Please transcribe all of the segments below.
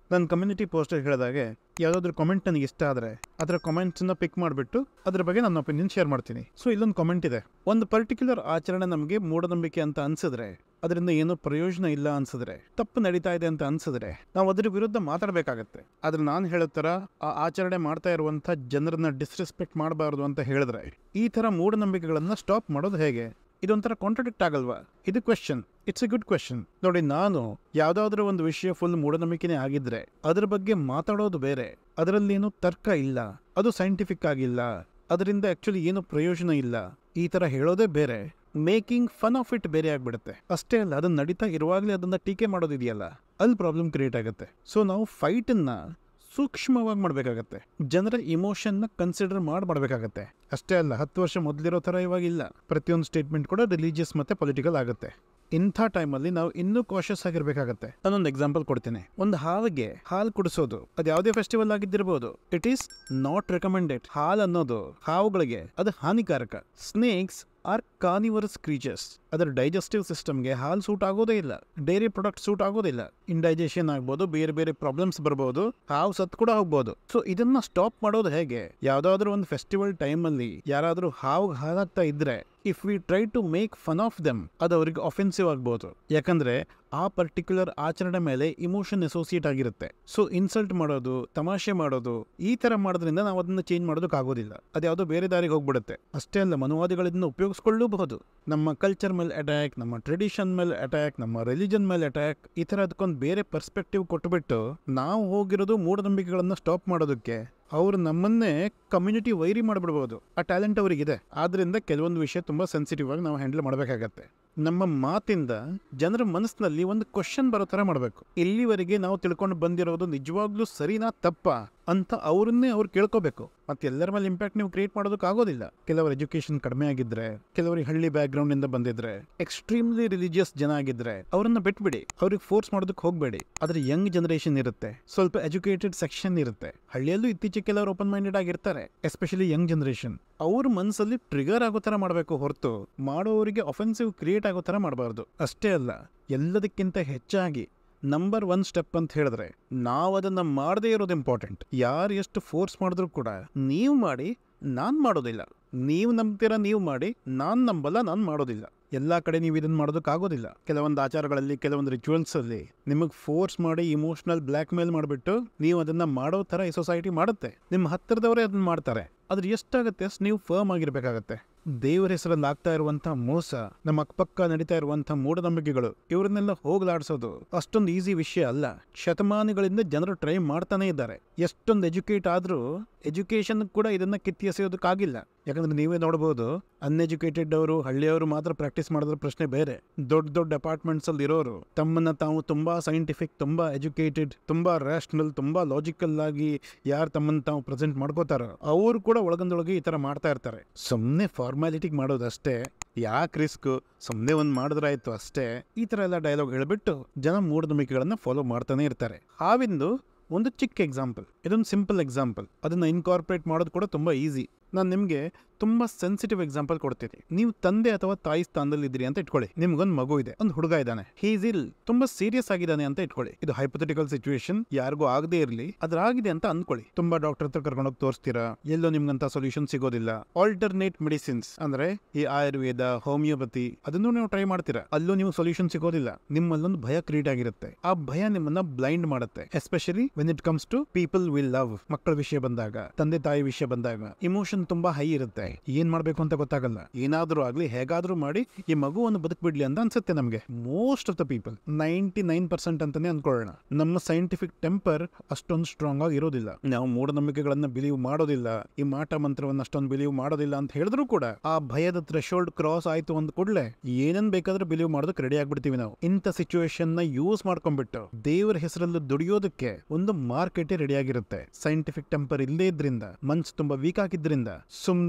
ನನ್ನ community poster ಹೇಳಿದಾಗೆ ಯಾವುದಾದ್ರೂ ಕಾಮೆಂಟ್ ನನಗೆ ಇಷ್ಟ ಆದರೆ ಅದರ ಕಾಮೆಂಟ್ಸನ್ನ ಪಿಕ್ ಮಾಡಿಬಿಟ್ಟು ಅದ್ರ ಬಗ್ಗೆ ನನ್ನ ಒಪಿನಿಯನ್ ಶೇರ್ ಮಾಡ್ತೀನಿ ಸೊ ಇಲ್ಲೊಂದು ಕಾಮೆಂಟ್ ಇದೆ ಒಂದು ಪರ್ಟಿಕ್ಯುಲರ್ ಆಚರಣೆ ನಮಗೆ ಮೂಢನಂಬಿಕೆ ಅಂತ ಅನ್ಸಿದ್ರೆ ಅದರಿಂದ ಏನೂ ಪ್ರಯೋಜನ ಇಲ್ಲ ಅನ್ಸಿದ್ರೆ ತಪ್ಪು ನಡೀತಾ ಇದೆ ಅಂತ ಅನ್ಸಿದ್ರೆ ನಾವು ಅದರ ವಿರುದ್ಧ ಮಾತಾಡಬೇಕಾಗತ್ತೆ ಆದ್ರೆ ನಾನು ಹೇಳೋ ಥರ ಆ ಆಚರಣೆ ಮಾಡ್ತಾ ಇರುವಂಥ ಜನರನ್ನ ಡಿಸ್ರೆಸ್ಪೆಕ್ಟ್ ಮಾಡಬಾರ್ದು ಅಂತ ಹೇಳಿದ್ರೆ ಈ ಥರ ಮೂಢನಂಬಿಕೆಗಳನ್ನ ಸ್ಟಾಪ್ ಮಾಡೋದು ಹೇಗೆ ಇದೊಂಥರ ಕಾಂಟ್ರಡಿಕ್ಟ್ ಆಗಲ್ವಾ ಇದು question it's a good question ನೋಡಿ ನಾನು ಯಾವುದಾದ್ರೂ ಒಂದು ವಿಷಯ ಫುಲ್ ಮೂಢನಂಬಿಕೆನೇ ಆಗಿದ್ರೆ ಅದ್ರ ಬಗ್ಗೆ ಮಾತಾಡೋದು ಬೇರೆ ಅದರಲ್ಲೇನು ತರ್ಕ ಇಲ್ಲ ಅದು ಸೈಂಟಿಫಿಕ್ ಆಗಿಲ್ಲ ಅದರಿಂದ ಆಕ್ಚುಲಿ ಏನು ಪ್ರಯೋಜನ ಇಲ್ಲ ಈ ತರ ಹೇಳೋದೇ ಬೇರೆ ಮೇಕಿಂಗ್ ಫನ್ ಆಫ್ ಇಟ್ ಬೇರೆ ಆಗ್ಬಿಡುತ್ತೆ ಅಷ್ಟೇ ಅಲ್ಲ ಅದನ್ನ ನಡೀತಾ ಇರುವಾಗಲೇ ಅದನ್ನ ಟೀಕೆ ಮಾಡೋದಿದೆಯಲ್ಲ ಅಲ್ಲಿ ಪ್ರಾಬ್ಲಮ್ ಕ್ರಿಯೇಟ್ ಆಗುತ್ತೆ ಸೊ ನಾವು ಫೈಟನ್ನ ಸೂಕ್ಷ್ಮವಾಗಿ ಮಾಡಬೇಕಾಗತ್ತೆ ಜನರ ಇಮೋಷನ್ನ ಕನ್ಸಿಡರ್ ಮಾಡಿ ಮಾಡಬೇಕಾಗತ್ತೆ ಅಷ್ಟೇ ಅಲ್ಲ ಹತ್ತು ವರ್ಷ ಮೊದಲಿರೋ ಥರ ಇವಾಗಿಲ್ಲ ಪ್ರತಿಯೊಂದು ಸ್ಟೇಟ್ಮೆಂಟ್ ಕೂಡ ರಿಲಿಜಿಯಸ್ ಮತ್ತೆ ಪೊಲಿಟಿಕಲ್ ಆಗುತ್ತೆ ಇಂಥ ಟೈಮಲ್ಲಿ ನಾವು ಇನ್ನೂ ಕಾಶಸ್ ಆಗಿರ್ಬೇಕಾಗತ್ತೆ ನಾನೊಂದು ಎಕ್ಸಾಂಪಲ್ ಕೊಡ್ತೀನಿ ಒಂದು ಹಾವಿಗೆ ಹಾಲು ಕುಡಿಸೋದು ಅದು ಯಾವುದೇ ಫೆಸ್ಟಿವಲ್ ಆಗಿದ್ದಿರಬಹುದು ಇಟ್ ಈಸ್ ನಾಟ್ ರೆಕಮೆಂಡೆಡ್ ಹಾಲ್ ಅನ್ನೋದು ಹಾವುಗಳಿಗೆ ಅದು ಹಾನಿಕಾರಕ ಸ್ನೇಕ್ಸ್ ಆರ್ ಕಾರ್ನಿವರಸ್ ಕ್ರೀಚರ್ಸ್ ಅದರ ಡೈಜೆಸ್ಟಿವ್ ಸಿಸ್ಟಮ್ಗೆ ಹಾಲು ಸೂಟ್ ಆಗೋದೇ ಇಲ್ಲ ಡೈರಿ ಪ್ರಾಡಕ್ಟ್ ಸೂಟ್ ಆಗೋದಿಲ್ಲ ಇಂಡೈಜೆಷನ್ ಆಗ್ಬೋದು ಬೇರೆ ಬೇರೆ ಪ್ರಾಬ್ಲಮ್ಸ್ ಬರ್ಬೋದು ಹಾವು ಸತ್ ಕೂಡ ಹೋಗ್ಬೋದು ಸೊ ಇದನ್ನ ಸ್ಟಾಪ್ ಮಾಡೋದು ಹೇಗೆ ಯಾವ್ದಾದ್ರು ಒಂದು ಫೆಸ್ಟಿವಲ್ ಟೈಮಲ್ಲಿ ಯಾರಾದ್ರೂ ಹಾವು ಹಾಲಾಗ್ತಾ ಇದ್ರೆ if we try to make fun of them ಅದು ಅವರಿಗೆ ಅಫೆನ್ಸಿವ್ ಆಗ್ಬೋದು ಯಾಕಂದ್ರೆ ಆ ಪರ್ಟಿಕ್ಯುಲರ್ ಆಚರಣೆ ಮೇಲೆ ಇಮೋಷನ್ ಅಸೋಸಿಯೇಟ್ ಆಗಿರುತ್ತೆ ಸೊ ಇನ್ಸಲ್ಟ್ ಮಾಡೋದು ತಮಾಷೆ ಮಾಡೋದು ಈ ತರ ಮಾಡೋದ್ರಿಂದ ನಾವು ಅದನ್ನ ಚೇಂಜ್ ಮಾಡೋದಕ್ಕಾಗೋದಿಲ್ಲ ಅದು ಯಾವುದೋ ಬೇರೆ ದಾರಿಗೆ ಹೋಗ್ಬಿಡುತ್ತೆ ಅಷ್ಟೇ ಅಲ್ಲ ಮನುವಾದಿಗಳು ಇದನ್ನ ಉಪಯೋಗಿಸ್ಕೊಳ್ಳಬಹುದು ನಮ್ಮ ಕಲ್ಚರ್ ಮೇಲೆ ಅಟ್ಯಾಕ್ ನಮ್ಮ ಟ್ರೆಡಿಷನ್ ಮೇಲೆ ಅಟ್ಯಾಕ್ ನಮ್ಮ ರಿಲಿಜನ್ ಮೇಲೆ ಅಟ್ಯಾಕ್ ಈ ತರ ಅದಕ್ಕೊಂದು ಬೇರೆ ಪರ್ಸ್ಪೆಕ್ಟಿವ್ ಕೊಟ್ಬಿಟ್ಟು ನಾವು ಹೋಗಿರೋದು ಮೂಢನಂಬಿಕೆಗಳನ್ನ ಸ್ಟಾಪ್ ಮಾಡೋದಕ್ಕೆ ಅವ್ರು ನಮ್ಮನ್ನೇ ಕಮ್ಯುನಿಟಿ ವೈರಿ ಮಾಡಿಬಿಡ್ಬೋದು ಆ ಟ್ಯಾಲೆಂಟ್ ಅವರಿಗಿದೆ ಆದ್ರಿಂದ ಕೆಲವೊಂದು ವಿಷಯ ತುಂಬಾ ಸೆನ್ಸಿಟಿವ್ ಆಗಿ ನಾವು ಹ್ಯಾಂಡಲ್ ಮಾಡಬೇಕಾಗತ್ತೆ ನಮ್ಮ ಮಾತಿಂದ ಜನರ ಮನಸ್ಸಿನಲ್ಲಿ ಒಂದು ಕ್ವಶನ್ ಬರೋ ಥರ ಮಾಡಬೇಕು ಇಲ್ಲಿವರೆಗೆ ನಾವು ತಿಳ್ಕೊಂಡು ಬಂದಿರೋದು ನಿಜವಾಗ್ಲೂ ಸರಿನಾ ತಪ್ಪಾ ಅಂತ ಅವ್ರನ್ನೇ ಅವ್ರು ಕೇಳ್ಕೋಬೇಕು ಮತ್ತೆ ಎಲ್ಲರ ಮೇಲೆ ಇಂಪ್ಯಾಕ್ಟ್ ನೀವು ಕ್ರಿಯೇಟ್ ಮಾಡೋದಕ್ಕೆ ಆಗೋದಿಲ್ಲ ಕೆಲವರು ಎಜುಕೇಶನ್ ಕಡಿಮೆ ಆಗಿದ್ರೆ ಕೆಲವರಿಗೆ ಹಳ್ಳಿ ಬ್ಯಾಕ್ ಗ್ರೌಂಡ್ ಇಂದ ಬಂದಿದ್ರೆ ಎಕ್ಸ್ಟ್ರೀಮ್ಲಿ ರಿಲಿಜಿಯಸ್ ಜನ ಆಗಿದ್ರೆ ಅವರನ್ನ ಬಿಟ್ಬಿಡಿ ಅವ್ರಿಗೆ ಫೋರ್ಸ್ ಮಾಡೋದಕ್ಕೆ ಹೋಗಬೇಡಿ ಆದ್ರೆ ಯಂಗ್ ಜನರೇಷನ್ ಇರುತ್ತೆ ಸ್ವಲ್ಪ ಎಜುಕೇಟೆಡ್ ಸೆಕ್ಷನ್ ಇರುತ್ತೆ ಹಳ್ಳಿಯಲ್ಲೂ ಇತ್ತೀಚೆಗೆ ಕೆಲವರು ಓಪನ್ ಮೈಂಡೆಡ್ ಆಗಿರ್ತಾರೆ ಎಸ್ಪೆಷಲಿ ಯಂಗ್ ಜನರೇಷನ್ ಅವ್ರ ಮನಸ್ಸಲ್ಲಿ ಟ್ರಿಗರ್ ಆಗೋ ಥರ ಮಾಡಬೇಕು ಹೊರತು ಮಾಡೋರಿಗೆ ಅಫೆನ್ಸಿವ್ ಕ್ರಿಯೇಟ್ ಆಗೋ ಥರ ಮಾಡಬಾರ್ದು ಅಷ್ಟೇ ಅಲ್ಲ ಎಲ್ಲದಕ್ಕಿಂತ ಹೆಚ್ಚಾಗಿ ನಂಬರ್ ಒನ್ ಸ್ಟೆಪ್ ಅಂತ ಹೇಳಿದ್ರೆ ನಾವು ಅದನ್ನ ಮಾಡದೇ ಇರೋದು ಇಂಪಾರ್ಟೆಂಟ್ ಯಾರು ಎಷ್ಟು ಫೋರ್ಸ್ ಮಾಡಿದ್ರು ಕೂಡ ನೀವು ಮಾಡಿ ನಾನು ಮಾಡೋದಿಲ್ಲ ನೀವು ನಂಬ್ತೀರಾ ನೀವು ಮಾಡಿ ನಾನು ನಂಬಲ್ಲ ನಾನು ಮಾಡೋದಿಲ್ಲ ಎಲ್ಲ ಕಡೆ ನೀವು ಇದನ್ನ ಮಾಡೋದಕ್ಕಾಗೋದಿಲ್ಲ ಕೆಲವೊಂದು ಆಚಾರಗಳಲ್ಲಿ ಕೆಲವೊಂದು ರಿಚುವಲ್ಸ್ ಅಲ್ಲಿ ನಿಮಗೆ ಫೋರ್ಸ್ ಮಾಡಿ ಇಮೋಷನಲ್ ಬ್ಲ್ಯಾಕ್ ಮೇಲ್ ಮಾಡಿಬಿಟ್ಟು ನೀವು ಅದನ್ನ ಮಾಡೋ ಥರ ಈ ಸೊಸೈಟಿ ಮಾಡುತ್ತೆ ನಿಮ್ಮ ಹತ್ತಿರದವರೇ ಅದನ್ನ ಮಾಡ್ತಾರೆ ಆದ್ರೆ ಎಷ್ಟಾಗುತ್ತೆ ಅಷ್ಟು ನೀವು ಫರ್ಮ್ ಆಗಿರ್ಬೇಕಾಗತ್ತೆ ದೇವರ ಹೆಸರಲ್ಲಿ ಆಗ್ತಾ ಇರುವಂತ ಮೋಸ ನಮ್ಮ ಅಕ್ಕಪಕ್ಕ ನಡೀತಾ ಇರುವಂತ ಮೂಢನಂಬಿಕೆಗಳು ಇವರನ್ನೆಲ್ಲ ಹೋಗ್ಲಾಡ್ಸೋದು ಅಷ್ಟೊಂದು ಈಸಿ ವಿಷಯ ಅಲ್ಲ ಶತಮಾನಗಳಿಂದ ಜನರು ಟ್ರೈ ಮಾಡ್ತಾನೆ ಇದ್ದಾರೆ ಎಷ್ಟೊಂದು ಎಜುಕೇಟ್ ಆದ್ರೂ ಎಜುಕೇಶನ್ ಕೂಡ ಇದನ್ನ ಕಿತ್ತಿ ಎಸೆಯೋದಕ್ಕಾಗಿಲ್ಲ ಯಾಕಂದ್ರೆ ನೀವೇ ನೋಡಬಹುದು ಅನ್ಎಜುಕೇಟೆಡ್ ಅವರು ಹಳ್ಳಿಯವರು ಮಾತ್ರ ಪ್ರಾಕ್ಟೀಸ್ ಮಾಡಿದ್ರ ಪ್ರಶ್ನೆ ಬೇರೆ ದೊಡ್ಡ ದೊಡ್ಡ ಅಪಾರ್ಟ್ಮೆಂಟ್ಸ್ ಅಲ್ಲಿ ಇರೋರು ತಮ್ಮನ್ನ ತಾವು ತುಂಬಾ ಸೈಂಟಿಫಿಕ್ ತುಂಬಾ ಎಜುಕೇಟೆಡ್ ತುಂಬಾ ರ್ಯಾಷನಲ್ ತುಂಬಾ ಲಾಜಿಕಲ್ ಆಗಿ ಯಾರು ತಮ್ಮನ್ನ ತಾವು ಪ್ರೆಸೆಂಟ್ ಮಾಡ್ಕೋತಾರ ಅವರು ಕೂಡ ಒಳಗೊಂದೊಳಗೆ ಈ ತರ ಮಾಡ್ತಾ ಇರ್ತಾರೆ ಸುಮ್ಮನೆ ಫಾರ್ಮಾಲಿಟಿಗೆ ಮಾಡೋದಷ್ಟೇ ಯಾಕೆ ರಿಸ್ಕ್ ಸುಮ್ಮನೆ ಒಂದು ಮಾಡಿದ್ರಾಯ್ತು ಅಷ್ಟೇ ಈ ತರ ಎಲ್ಲ ಡೈಲಾಗ್ ಹೇಳ್ಬಿಟ್ಟು ಜನ ಮೂಢನಂಬಿಕೆಗಳನ್ನ ಫಾಲೋ ಮಾಡ್ತಾನೆ ಇರ್ತಾರೆ ಹಾವಿಂದು ಒಂದು ಚಿಕ್ಕ ಎಕ್ಸಾಂಪಲ್ ಇದೊಂದು ಸಿಂಪಲ್ ಎಕ್ಸಾಂಪಲ್ ಅದನ್ನ ಇನ್ಕಾರ್ಪೊರೇಟ್ ಮಾಡೋದು ಕೂಡ ತುಂಬಾ ಈಸಿ ನಾನು ನಿಮಗೆ ತುಂಬಾ ಸೆನ್ಸಿಟಿವ್ ಎಕ್ಸಾಂಪಲ್ ಕೊಡ್ತೀನಿ ನೀವು ತಂದೆ ಅಥವಾ ತಾಯಿ ಸ್ಥಾನದಲ್ಲಿ ಇದ್ರಿ ಅಂತ ಇಟ್ಕೊಳ್ಳಿ ನಿಮ್ಗೊಂದು ಮಗು ಇದೆ ಒಂದು ಹುಡುಗ ಇದ್ದಾನೆ ಹೀಸ್ ಇಲ್ ತುಂಬಾ ಸೀರಿಯಸ್ ಆಗಿದ್ದಾನೆ ಅಂತ ಇಟ್ಕೊಳ್ಳಿ ಇದು ಹೈಪೋಥೆಟಿಕಲ್ ಸಿಚುವೇಶನ್ ಯಾರಿಗೂ ಆಗದೆ ಇರಲಿ ಅದ್ರಾಗಿದೆ ಅಂತ ಅನ್ಕೊಳ್ಳಿ ತುಂಬಾ ಡಾಕ್ಟರ್ ಹತ್ರ ಕರ್ಕೊಂಡೋಗಿ ತೋರಿಸ್ತೀರಾ ಎಲ್ಲೋ ನಿಮ್ಗಂತ ಸೊಲ್ಯೂಷನ್ ಸಿಗೋದಿಲ್ಲ ಆಲ್ಟರ್ನೇಟ್ ಮೆಡಿಸಿನ್ಸ್ ಅಂದ್ರೆ ಈ ಆಯುರ್ವೇದ ಹೋಮಿಯೋಪತಿ ಅದನ್ನು ನೀವು ಟ್ರೈ ಮಾಡ್ತೀರಾ ಅಲ್ಲೂ ನೀವು ಸೊಲ್ಯೂಷನ್ ಸಿಗೋದಿಲ್ಲ ನಿಮ್ಮಲ್ಲೊಂದು ಭಯ ಕ್ರಿಯೇಟ್ ಆಗಿರುತ್ತೆ ಆ ಭಯ ನಿಮ್ಮನ್ನ ಬ್ಲೈಂಡ್ ಮಾಡುತ್ತೆ especially when it comes to people will love ಮಕ್ಕಳ ವಿಷಯ ಬಂದಾಗ ತಂದೆ ತಾಯಿ ವಿಷಯ ಬಂದಾಗ ಇಮೋಷನ್ ತುಂಬಾ ಹೈ ಇರುತ್ತೆ ಏನ್ ಮಾಡ್ಬೇಕು ಅಂತ ಗೊತ್ತಾಗಲ್ಲ ಏನಾದ್ರೂ ಆಗ್ಲಿ ಹೇಗಾದ್ರೂ ಮಾಡಿ ಈ ಮಗುವನ್ನು ಬದುಕ್ಬಿಡ್ಲಿ ಅಂತ ಅನ್ಸುತ್ತೆ ನಮಗೆ most of the people ninety nine percent ಅಂತಾನೆ ಅನ್ಕೊಳ್ಳೋಣ ನಮ್ಮ ಸೈಂಟಿಫಿಕ್ ಟೆಂಪರ್ ಅಷ್ಟೊಂದು ಸ್ಟ್ರಾಂಗ್ ಆಗಿ ಇರೋದಿಲ್ಲ ನಾವು ಮೂಢನಂಬಿಕೆಗಳನ್ನ ಬಿಲೀವ್ ಮಾಡೋದಿಲ್ಲ ಈ ಮಾಟ ಮಂತ್ರವನ್ನ ಅಷ್ಟೊಂದು ಬಿಲೀವ್ ಮಾಡೋದಿಲ್ಲ ಅಂತ ಹೇಳಿದ್ರು ಕೂಡ ಆ ಭಯದ ಥ್ರೆಶೋಲ್ಡ್ ಕ್ರಾಸ್ ಆಯ್ತು ಅಂದ ಕೂಡಲೇ ಏನನ್ ಬೇಕಾದ್ರೆ ಬಿಲೀವ್ ಮಾಡೋದಕ್ಕೆ ರೆಡಿ ಆಗ್ಬಿಡ್ತೀವಿ ನಾವು ಇಂಥ ಸಿಚುವೇಶನ್ ನ ಯೂಸ್ ಮಾಡ್ಕೊಂಡ್ಬಿಟ್ಟು ದೇವರ ಹೆಸರಲ್ಲಿ ದುಡಿಯೋದಕ್ಕೆ ಒಂದು ಮಾರ್ಕೆಟೇ ರೆಡಿ ಆಗಿರುತ್ತೆ ಸೈಂಟಿಫಿಕ್ ಟೆಂಪರ್ ಇಲ್ಲದೇ ಇದ್ರಿಂದ ಮನ್ಸು ತುಂಬಾ ವೀಕ್ ಆಗಿದ್ರಿಂದ ಸುಮ್ನೆ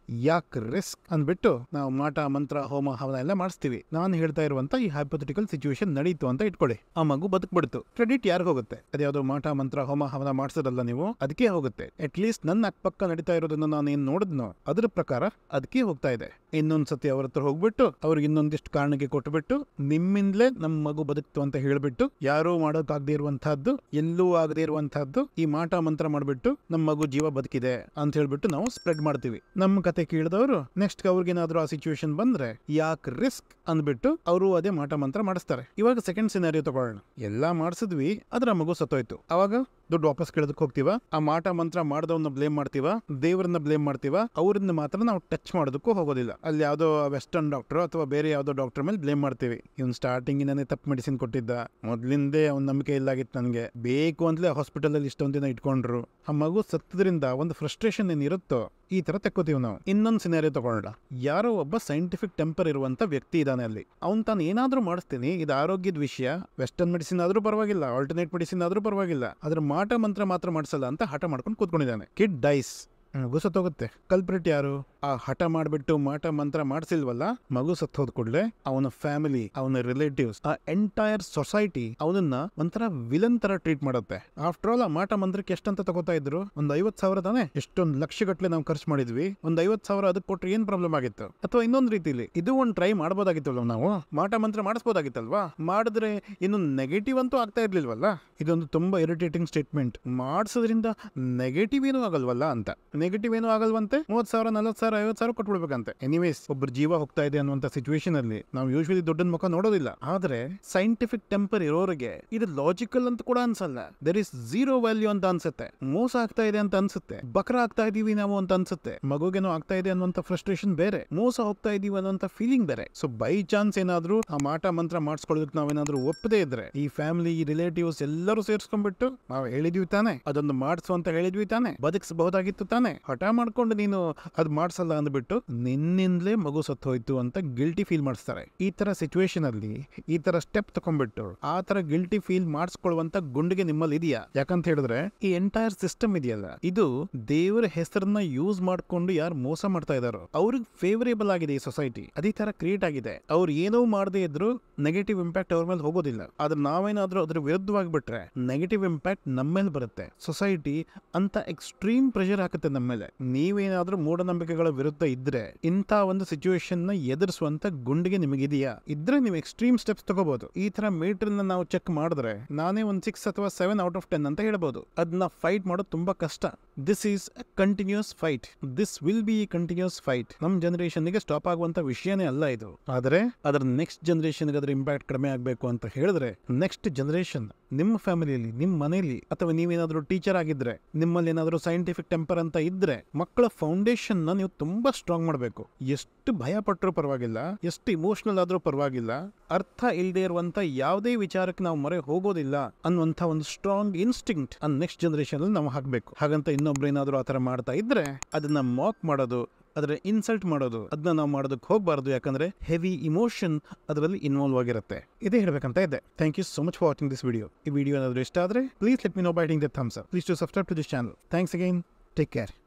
ಯಾಕೆ ರಿಸ್ಕ್ ಅಂದ್ಬಿಟ್ಟು ನಾವು ಮಾಟ ಮಂತ್ರ ಹೋಮ ಹವನ ಎಲ್ಲ ಮಾಡಿಸ್ತೀವಿ ನಾನು ಹೇಳ್ತಾ ಇರುವಂತ ಈ ಹೈಪೋಥೆಟಿಕಲ್ ಸಿಚುವೇಶನ್ ನಡೀತು ಅಂತ ಇಟ್ಕೊಳ್ಳಿ ಆ ಮಗು ಬದುಕ್ಬಿಡ್ತು ಕ್ರೆಡಿಟ್ ಯಾರಿಗೆ ಹೋಗುತ್ತೆ ಅದ್ಯಾವುದೋ ಮಾಟ ಮಂತ್ರ ಹೋಮ ಹವನ ಮಾಡಿಸೋದಲ್ಲ ನೀವು ಅದಕ್ಕೆ ಹೋಗುತ್ತೆ ಅಟ್ ಲೀಸ್ಟ್ ನನ್ನ ಅಕ್ಕಪಕ್ಕ ನಡೀತಾ ಇರೋದನ್ನ ನಾನು ಏನ್ ನೋಡಿದ್ನೋ ಅದ್ರ ಪ್ರಕಾರ ಅದಕ್ಕೆ ಹೋಗ್ತಾ ಇದೆ ಇನ್ನೊಂದ್ ಸತಿ ಅವ್ರ ಹತ್ರ ಹೋಗ್ಬಿಟ್ಟು ಅವ್ರಿಗೆ ಇನ್ನೊಂದಿಷ್ಟು ಕಾರಣಕ್ಕೆ ಕೊಟ್ಬಿಟ್ಟು ನಿಮ್ಮಿಂದಲೇ ನಮ್ಮ ಮಗು ಬದುಕ್ತು ಅಂತ ಹೇಳ್ಬಿಟ್ಟು ಯಾರೂ ಮಾಡೋಕ್ಕಾಗದೇ ಇರುವಂತಹದ್ದು ಎಲ್ಲೂ ಆಗದೇ ಇರುವಂತಹದ್ದು ಈ ಮಾಟ ಮಂತ್ರ ಮಾಡ್ಬಿಟ್ಟು ನಮ್ಮ ಮಗು ಜೀವ ಬದುಕಿದೆ ಅಂತ ಹೇಳ್ಬಿಟ್ಟು ನಾವು ಸ್ಪ್ರೆಡ್ ಮಾಡ್ತೀವಿ ನಮ್ಮ ಕತೆ ಕೇಳಿದವರು ನೆಕ್ಸ್ಟ್ ಅವ್ರಿಗೇನಾದ್ರೂ ಆ ಸಿಚುವೇಶನ್ ಬಂದ್ರೆ ಯಾಕೆ ರಿಸ್ಕ್ ಅಂದ್ಬಿಟ್ಟು ಅವರು ಅದೇ ಮಾಟ ಮಂತ್ರ ಮಾಡಿಸ್ತಾರೆ ಇವಾಗ ಸೆಕೆಂಡ್ ಸಿನಾರಿಯೋ ತಗೊಳ್ಳೋಣ ಎಲ್ಲಾ ಮಾಡಿಸಿದ್ವಿ ಅದ್ರ ಮಗು ಸತ್ತೋಯ್ತು ಅವಾಗ ದುಡ್ಡು ವಾಪಸ್ ಕೇಳೋದಕ್ಕೆ ಹೋಗ್ತೀವ ಆ ಮಾಟ ಮಂತ್ರ ಮಾಡ್ದವನ್ನ ಬ್ಲೇಮ್ ಮಾಡ್ತೀವ ದೇವರನ್ನ ಬ್ಲೇಮ್ ಮಾಡ್ತೀವ ಅವ್ರನ್ನ ಮಾತ್ರ ನಾವು ಟಚ್ ಮಾಡೋದಕ್ಕೂ ಹೋಗೋದಿಲ್ಲ ಅಲ್ಲಿ ಯಾವುದೋ ವೆಸ್ಟರ್ನ್ ಡಾಕ್ಟರ್ ಅಥವಾ ಬೇರೆ ಯಾವುದೋ ಡಾಕ್ಟರ್ ಮೇಲೆ ಬ್ಲೇಮ್ ಮಾಡ್ತೀವಿ ಇವ್ನು ಸ್ಟಾರ್ಟಿಂಗಿನೇ ತಪ್ಪು ಮೆಡಿಸಿನ್ ಕೊಟ್ಟಿದ್ದ ಮೊದ್ಲಿಂದೇ ಅವ್ನ ನಂಬಿಕೆ ಇಲ್ಲಾಗಿತ್ತು ನನಗೆ ಬೇಕು ಅಂತಲೇ ಹಾಸ್ಪಿಟಲ್ ಅಲ್ಲಿ ಇಷ್ಟೊಂದು ದಿನ ಇಟ್ಕೊಂಡ್ರು ಆ ಮಗು ಸತ್ತದ್ರಿಂದ ಒಂದು ಫ್ರಸ್ಟ್ರೇಷನ್ ಏನಿರುತ್ತೋ ಈ ತರ ತೆಕ್ಕೋತೀವಿ ನಾವು ಇನ್ನೊಂದು ಸಿನಾರಿಯೋ ತಗೊಳ್ಳೋಣ ಯಾರೋ ಒಬ್ಬ ಸೈಂಟಿಫಿಕ್ ಟೆಂಪರ್ ಇರುವಂತ ವ್ಯಕ್ತಿ ಇದ್ದಾನೆ ಅಲ್ಲಿ ಅವ್ನು ತಾನು ಏನಾದ್ರೂ ಮಾಡಿಸ್ತೀನಿ ಇದು ಆರೋಗ್ಯದ ವಿಷಯ ವೆಸ್ಟರ್ನ್ ಮೆಡಿಸಿನ್ ಆದ್ರೂ ಪರವಾಗಿಲ್ಲ ಆಲ್ಟರ್ನೇಟ್ ಮೆಡಿಸಿನ್ ಆದ್ರೂ ಪರವಾಗಿಲ್ಲ ಅದ್ರ ಮಾಟ ಮಂತ್ರ ಮಾತ್ರ ಮಾಡಿಸಲ್ಲ ಅಂತ ಹಠ ಮಾಡ್ಕೊಂಡು ಕೂತ್ಕೊಂಡಿದ್ದಾನೆ ಕಿಡ್ ಡೈಸ್ ಮಗು ಸತ್ತೋಗುತ್ತೆ ಕಲ್ಪ್ರಿಟ್ ಯಾರು ಆ ಹಠ ಮಾಡ್ಬಿಟ್ಟು ಮಾಟ ಮಂತ್ರ ಮಾಡಿಸಿಲ್ವಲ್ಲ ಮಗು ಸತ್ ಹೋದ್ ಕೂಡಲೇ ಅವನ ಫ್ಯಾಮಿಲಿ ಅವನ ರಿಲೇಟಿವ್ಸ್ ಆ ಎಂಟೈರ್ ಸೊಸೈಟಿ ಅವನನ್ನ ಒಂಥರ ವಿಲನ್ ತರ ಟ್ರೀಟ್ ಮಾಡುತ್ತೆ ಆಫ್ಟರ್ ಆಲ್ ಆ ಮಾಟ ಮಂತ್ರಕ್ಕೆ ಎಷ್ಟಂತ ತಗೋತಾ ಇದ್ರು ಒಂದ್ ಐವತ್ ಸಾವಿರ ತಾನೆ ಎಷ್ಟೊಂದು ಲಕ್ಷ ಗಟ್ಲೆ ನಾವು ಖರ್ಚು ಮಾಡಿದ್ವಿ ಒಂದ್ ಐವತ್ ಸಾವಿರ ಅದಕ್ಕೆ ಕೊಟ್ರೆ ಏನ್ ಪ್ರಾಬ್ಲಮ್ ಆಗಿತ್ತು ಅಥವಾ ಇನ್ನೊಂದ್ ರೀತಿಲಿ ಇದು ಒಂದ್ ಟ್ರೈ ಮಾಡ್ಬೋದಾಗಿತ್ತಲ್ವ ನಾವು ಮಾಟ ಮಂತ್ರ ಮಾಡಿಸ್ಬೋದಾಗಿತ್ತಲ್ವಾ ಮಾಡಿದ್ರೆ ಇನ್ನು ನೆಗೆಟಿವ್ ಅಂತೂ ಆಗ್ತಾ ಇರ್ಲಿಲ್ವಲ್ಲ ಇದೊಂದು ತುಂಬಾ ಇರಿಟೇಟಿಂಗ್ ಸ್ಟೇಟ್ಮೆಂಟ್ ಮಾಡಿಸೋದ್ರಿಂದ ನೆಗೆಟಿವ್ ಏನೂ ಆಗಲ್ವಲ್ಲ ಅಂತ ನೆಗೆಟಿವ್ ಏನೂ ಆಗಲ್ವಂತೆ ಮೂವತ್ ಸಾವಿರ ನಲ್ವತ್ ಸಾವಿರ ಐವತ್ ಸಾವಿರ ಕೊಟ್ಬಿಡ್ಬೇಕಂತೆ ಎನಿವೇಸ್ ಒಬ್ಬರ ಜೀವ ಹೋಗ್ತಾ ಇದೆ ಅನ್ನುವಂತ ಸಿಚುವೇಶನ್ ಅಲ್ಲಿ ನಾವು ಯೂಶ್ವಲಿ ದೊಡ್ಡದ ಮುಖ ನೋಡೋದಿಲ್ಲ ಆದ್ರೆ ಸೈಂಟಿಫಿಕ್ ಟೆಂಪರ್ ಇರೋರಿಗೆ ಇದು ಲಾಜಿಕಲ್ ಅಂತ ಕೂಡ ಅನ್ಸಲ್ಲ ದರ್ ಇಸ್ ಝೀರೋ ವ್ಯಾಲ್ಯೂ ಅಂತ ಅನ್ಸುತ್ತೆ ಮೋಸ ಆಗ್ತಾ ಇದೆ ಅಂತ ಅನ್ಸುತ್ತೆ ಬಕ್ರ ಆಗ್ತಾ ಇದೀವಿ ನಾವು ಅಂತ ಅನ್ಸುತ್ತೆ ಮಗುಗೇನೋ ಆಗ್ತಾ ಇದೆ ಅನ್ನುವಂತ ಫ್ರಸ್ಟ್ರೇಷನ್ ಬೇರೆ ಮೋಸ ಹೋಗ್ತಾ ಇದೀವಿ ಅನ್ನುವಂತ ಫೀಲಿಂಗ್ ಬೇರೆ ಸೊ ಬೈ ಚಾನ್ಸ್ ಏನಾದ್ರೂ ಆ ಮಾಟ ಮಂತ್ರ ಮಾಡಿಸ್ಕೊಳ್ಳೋದಕ್ಕೆ ನಾವೇನಾದ್ರೂ ಒಪ್ಪದೇ ಇದ್ರೆ ಈ ಫ್ಯಾಮಿಲಿ ರಿಲೇಟಿವ್ಸ್ ಎಲ್ಲರೂ ಸೇರ್ಸ್ಕೊಂಡ್ಬಿಟ್ಟು ನಾವು ಹೇಳಿದ್ವಿ ತಾನೆ ಅದೊಂದು ಮಾಡಿಸು ಅಂತ ಹೇಳಿದ್ವಿ ತಾನೆ ಬದುಕಿಸಬಹುದಾಗಿತ್ತು ತಾನೆ ಹಠ ಮಾಡ್ಕೊಂಡು ನೀನು ಅದ್ ಮಾಡ್ಸಲ್ಲ ಅಂದ್ಬಿಟ್ಟು ನಿನ್ನಿಂದಲೇ ಮಗು ಸತ್ತು ಹೋಯ್ತು ಅಂತ ಗಿಲ್ಟಿ ಫೀಲ್ ಮಾಡಿಸ್ತಾರೆ ಈ ತರ ಸಿಚುವೇಶನ್ ಅಲ್ಲಿ ಈ ತರ ಸ್ಟೆಪ್ ತಕೊಂಡ್ಬಿಟ್ಟು ಆ ತರ ಗಿಲ್ಟಿ ಫೀಲ್ ಮಾಡಿಸ್ಕೊಳ್ಳುವಂತ ಗುಂಡಿಗೆ ನಿಮ್ಮಲ್ಲಿ ಇದೆಯಾ ಯಾಕಂತ ಹೇಳಿದ್ರೆ ಈ ಎಂಟೈರ್ ಸಿಸ್ಟಮ್ ಇದೆಯಲ್ಲ ಇದು ದೇವರ ಹೆಸರನ್ನ ಯೂಸ್ ಮಾಡ್ಕೊಂಡು ಯಾರು ಮೋಸ ಮಾಡ್ತಾ ಇದಾರೋ ಅವ್ರಿಗೆ ಫೇವರೇಬಲ್ ಆಗಿದೆ ಈ ಸೊಸೈಟಿ ಅದೇ ತರ ಕ್ರಿಯೇಟ್ ಆಗಿದೆ ಅವ್ರು ಏನೋ ಮಾಡದೇ ಇದ್ರು ನೆಗೆಟಿವ್ ಇಂಪ್ಯಾಕ್ಟ್ ಅವ್ರ ಮೇಲೆ ಹೋಗೋದಿಲ್ಲ ಆದ್ರೆ ನಾವೇನಾದ್ರೂ ಅದ್ರ ವಿರುದ್ಧವಾಗಿ ಬಿಟ್ರೆ ನೆಗೆಟಿವ್ ಇಂಪ್ಯಾಕ್ಟ್ ನಮ್ಮ ಮೇಲೆ ಬರುತ್ತೆ ಸೊಸೈಟಿ ಅಂತ ಎಕ್ಸ್ಟ್ರೀಮ್ ಪ್ರೆಷರ್ ಹಾಕುತ್ತೆ ನಮ್ಮ ಮೇಲೆ ನೀವೇನಾದ್ರೂ ಮೂಢನಂಬಿಕೆಗಳ ವಿರುದ್ಧ ಇದ್ರೆ ಇಂಥ ಒಂದು ಸಿಚುವೇಶನ್ ನ ಎದುರಿಸುವಂತ ಗುಂಡಿಗೆ ನಿಮಗಿದೆಯಾ ಇದ್ರೆ ನೀವು ಎಕ್ಸ್ಟ್ರೀಮ್ ಸ್ಟೆಪ್ಸ್ ತಗೋಬಹುದು ಈ ತರ ಮೀಟರ್ ನಾವು ಚೆಕ್ ಮಾಡಿದ್ರೆ ನಾನೇ ಒಂದು ಸಿಕ್ಸ್ ಅಥವಾ ಸೆವೆನ್ ಔಟ್ ಆಫ್ ಟೆನ್ ಅಂತ ಹೇಳ್ಬೋದು ಅದನ್ನ ಫೈಟ್ ಮಾಡೋದು ತುಂಬಾ ಕಷ್ಟ this is continuous fight this will be continuous fight ನಮ್ಮ ಜನರೇಷನ್ಗೆ ಸ್ಟಾಪ್ ಆಗುವಂತ ವಿಷಯನೇ ಅಲ್ಲ ಇದು ಆದರೆ ಅದರ ನೆಕ್ಸ್ಟ್ ಜನರೇಷನ್ಗೆ ಅದರ ಇಂಪ್ಯಾಕ್ಟ್ ಕಡಿಮೆ ಆಗಬೇಕು ಅಂತ ಹೇಳಿದ್ರೆ ನೆಕ್ಸ್ಟ್ ಜನರೇಷನ್ ನಿಮ್ಮ ಫ್ಯಾಮಿಲಿಯಲ್ಲಿ ನಿಮ್ಮ ಮನೆಯಲ್ಲಿ ಅಥವಾ ನೀವೇನಾದ್ರೂ ಟೀಚರ್ ಆಗಿದ್ರೆ ನಿಮ್ಮಲ್ಲಿ ಏನಾದ್ರೂ ಸೈಂಟಿಫಿಕ್ ಟೆಂಪರ್ ಅಂತ ಇದ್ರೆ ಮಕ್ಕಳ ಫೌಂಡೇಶನ್ ನ ನೀವು ತುಂಬಾ ಸ್ಟ್ರಾಂಗ್ ಮಾಡಬೇಕು ಎಷ್ಟು ಭಯ ಪಟ್ಟರೂ ಪರವಾಗಿಲ್ಲ ಎಷ್ಟು ಇಮೋಷನಲ್ ಆದ್ರೂ ಪರವಾಗಿಲ್ಲ ಅರ್ಥ ಇಲ್ಲದೆ ಇರುವಂತ ಯಾವುದೇ ವಿಚಾರಕ್ಕೆ ನಾವು ಮೊರೆ ಹೋಗೋದಿಲ್ಲ ಅನ್ನುವಂಥ ಒಂದು ಸ್ಟ್ರಾಂಗ್ ಇನ್ಸ್ಟಿಂಕ್ಟ್ ಆ ನೆಕ್ಸ್ಟ್ ಜನರೇಷನ್ ಅಲ್ಲಿ ನಾವು ಹಾಕಬೇಕು ಹಾಗಂತ ಇನ್ನೊಬ್ರು ಏನಾದ್ರೂ ಆತರ ಮಾಡ್ತಾ ಇದ್ರೆ ಅದನ್ನ ಮಾಕ್ ಮಾಡೋದು ಅದರ ಇನ್ಸಲ್ಟ್ ಮಾಡೋದು ಅದನ್ನ ನಾವು ಮಾಡೋದಕ್ಕೆ ಹೋಗಬಾರ್ದು ಯಾಕಂದ್ರೆ ಹೆವಿ ಇಮೋಷನ್ ಅದರಲ್ಲಿ ಇನ್ವಾಲ್ವ್ ಆಗಿರುತ್ತೆ ಇದೇ ಹೇಳ್ಬೇಕಂತ ಇದೆ thank you so much for watching this video ಈ ವಿಡಿಯೋ ಏನಾದರೂ ಇಷ್ಟ ಆದರೆ please let me know by hitting the thumbs up please to subscribe to this channel thanks again take care